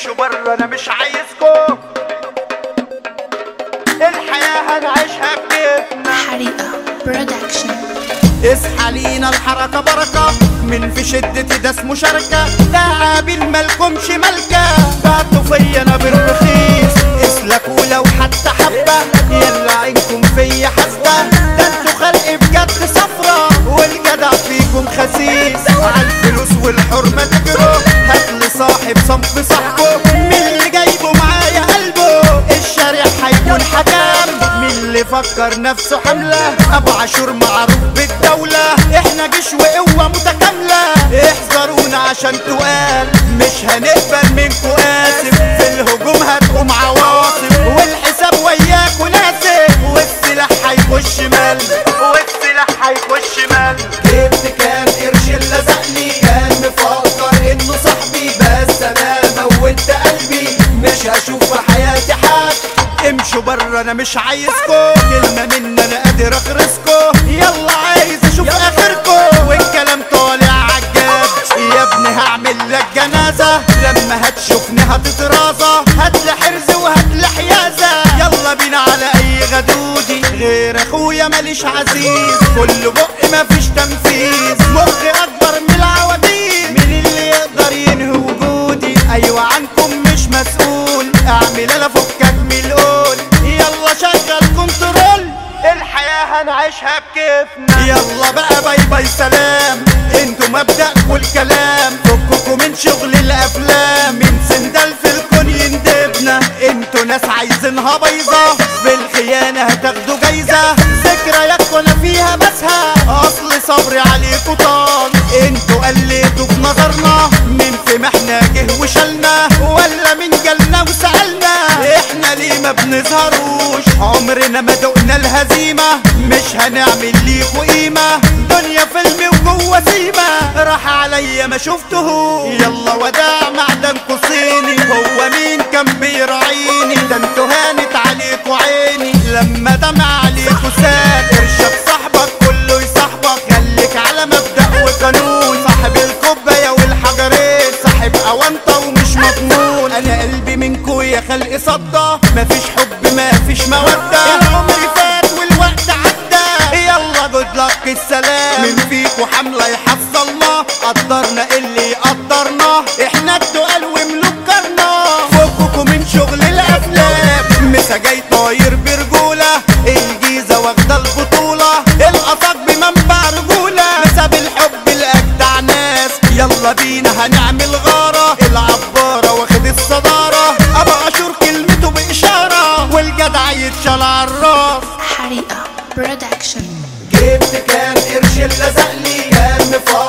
امشوا بره انا مش عايزكم الحياة هنعيشها بكيفنا حريقة برودكشن اصحى لينا الحركة بركة من في شدة ده اسمه شركة تعابين مالكمش ملكة بعتوا فيا انا بالرخيص اسلكوا لو حتى حبة يلا عينكم فيا حاسدة ده انتوا خلق بجد صفرة والجدع فيكم خسيس عالفلوس والحرمة تجروا هاتلي صاحب صنف صاحبه مين اللي جايبه معايا قلبه الشارع هيكون حكام مين اللي فكر نفسه حملة ابو عاشور معروف بالدولة احنا جيش وقوة متكاملة احذرونا عشان تقال مش هنقبل منكو اسف في الهجوم هتقوم عواصف والحساب وياكو ناسف والسلاح هيخش مال والسلاح هيخش مال جبت كام قرش اللي لزقني كان مفكر انه صاحبي بس انا موت قلبي مش هشوف في حياتي حد امشوا بره انا مش عايزكم كلمه مني انا قادر اخرسكم يلا عايز اشوف اخركم والكلام طالع عجاب يا ابني هعمل لك جنازه لما هتشوفني هتترازى هاتلي حرز وهاتلي حيازه يلا بينا على اي غدودي غير اخويا ماليش عزيز كل بق مفيش تنفيذ مخي اكبر من العواميد مين اللي يقدر ينهي وجودي ايوه عنكم مش مسؤول اعمل انا فكك من القول يلا شغل كنترول الحياة هنعيشها بكيفنا يلا بقى باي باي سلام انتوا مبدأكوا الكلام فككوا من شغل الافلام من سندال في الكون يندبنا انتوا ناس عايزينها بيضة في الخيانة هتاخدوا جايزة ذكرياتكوا انا فيها بسها اصل صبري عليكوا طال انتوا قليتوا في نظرنا مين في محنة جه وشالنا ولا مين جالنا وسألنا احنا ليه ما بنظهروش عمرنا ما دقنا الهزيمة مش هنعمل ليكوا قيمة دنيا فيلم وجوه سيمة راح عليا ما شفتهوش يلا وداع معدن قصيني هو مين كان بيراعيني ده انتوا هانت عليكوا عيني لما دمع عليكوا ساد ارشد صاحبك كله يصاحبك خليك على مبدأ وقانون صاحب الكوباية والحجرين صاحب اوانطة ومش مضمون انا قلبي منكو يا خلق صدى مفيش حب مفيش مودة العمر فات والوقت عدى يلا جود لك السلام من فيكو حملة يحصلنا قدرنا اللي يقدرنا احنا التقال وملوك كرنا فككوا من شغل الافلام مسا جاي طاير برجولة الجيزة واخدة البطولة القصد بمنبع رجولة مسا بالحب لاجدع ناس يلا بينا هنعمل غارة العبارة واخد الصدارة ابو عاشور كلمته باشارة والجدع يتشال عالراس حريقة برودكشن جبت كام قرش اللي لزقني كان مفكر